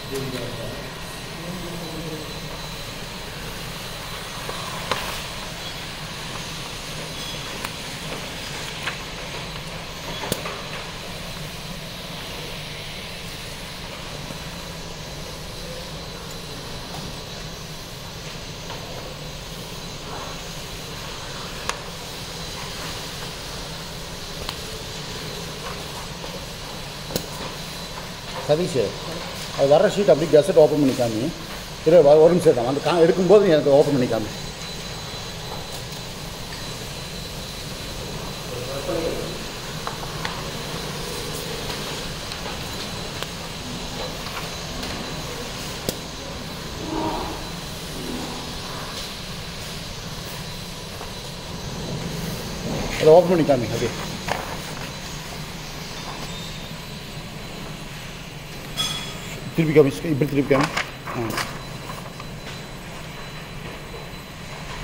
சதீஷ் அது வர ஷீட் அப்படியே கெசட் ஓப்பன் பண்ணி காமி இரு வ- ஒரு நிமிஷம் தான் அந்த கா எடுக்கும்போது நீ எனக்கு ஓப்பன் பண்ணி காமி அதை ஓப்பன் பண்ணி காமி அப்படியே திருப்பி காமி இப்படி திருப்பி காமி ஆ